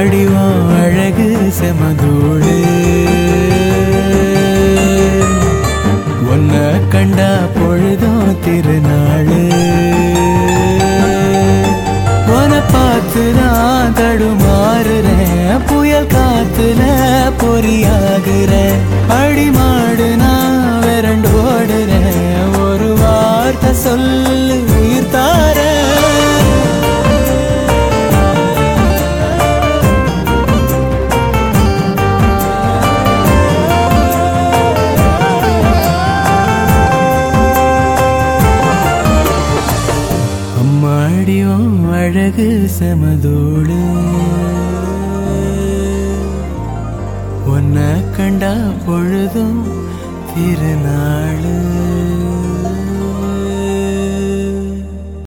அடிவோ அழகு செமதூடு உன்னை கண்டா பொழுதும் திருநாளு உன பார்த்து நான் தடுமாறுறேன் புயல் காத்துல பொறியாகுறேன் அடிமாடு நான் விரண்டு ஓடுறேன் ஒரு வார்த்தை சொல்லு உயிர் தாரேன் அம்மாடியும் அழகு செமதோடு உன்னை கண்டா பொழுதும் திருநாளு